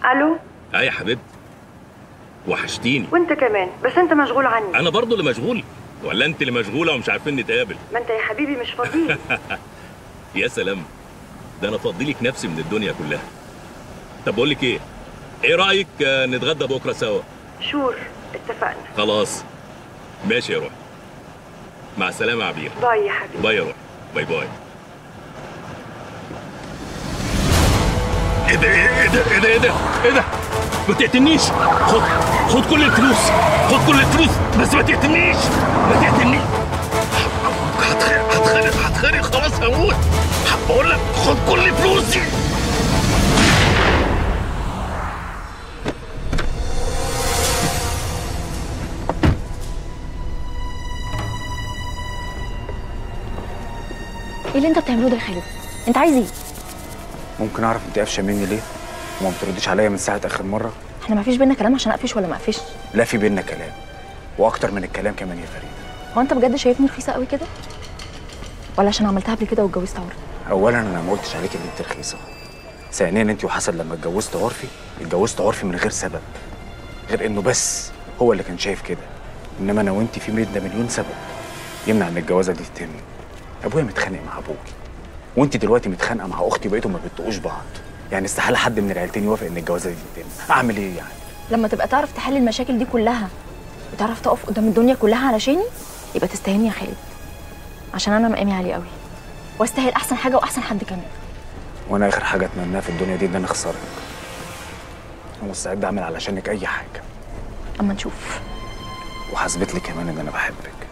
الو اه يا حبيبتي وحشتيني وانت كمان بس انت مشغول عني انا برضو اللي مشغول ولا انت اللي مشغوله ومش عارفين نتقابل ما انت يا حبيبي مش فاضي يا سلام ده انا فاضي لك نفسي من الدنيا كلها طب بقول لك ايه ايه رايك آه، نتغدى بكره سوا شور اتفقنا خلاص ماشي يا روح مع السلامه يا عبير باي يا حبيبي باي يا روح باي باي ايه ده ايه ده ايه ده ايه ده ايه ده ما تقتلنيش خد خد كل الفلوس خد كل الفلوس بس ما تقتلنيش ما تقتلنيش هتخرق هتخرق هتخرق خلاص هموت بقول لك خد كل فلوسي ايه اللي انت بتعمله ده يا خالد انت عايز ايه ممكن اعرف انت قافشه مني ليه وما بترديش عليا من ساعه اخر مره احنا ما فيش بينا كلام عشان اقفش ولا ما اقفش لا في بينا كلام واكتر من الكلام كمان يا فريده هو انت بجد شايفني رخيصه قوي كده ولا عشان عملتها قبل كده واتجوزت عمري اولا انا ما قلتش عليك ان انت رخيصه ثانيا انت وحسن لما اتجوزت عرفي اتجوزت عرفي من غير سبب غير انه بس هو اللي كان شايف كده انما انا وانت في ميدنا مليون سبب يمنع ان الجوازه دي تتم ابويا متخانق مع ابوكي وانت دلوقتي متخانقه مع اختي بقيتوا ما بتطقوش بعض يعني استحاله حد من العيلتين يوافق ان الجوازه دي تتم اعمل ايه يعني لما تبقى تعرف تحل المشاكل دي كلها وتعرف تقف قدام الدنيا كلها علشاني يبقى تستاهلني يا خالد عشان انا مقامي عالي قوي واستاهل احسن حاجه واحسن حد كمان وانا اخر حاجه اتمناها في الدنيا دي ان انا اخسرك انا مستعد اعمل علشانك اي حاجه اما نشوف وهثبت لك كمان ان انا بحبك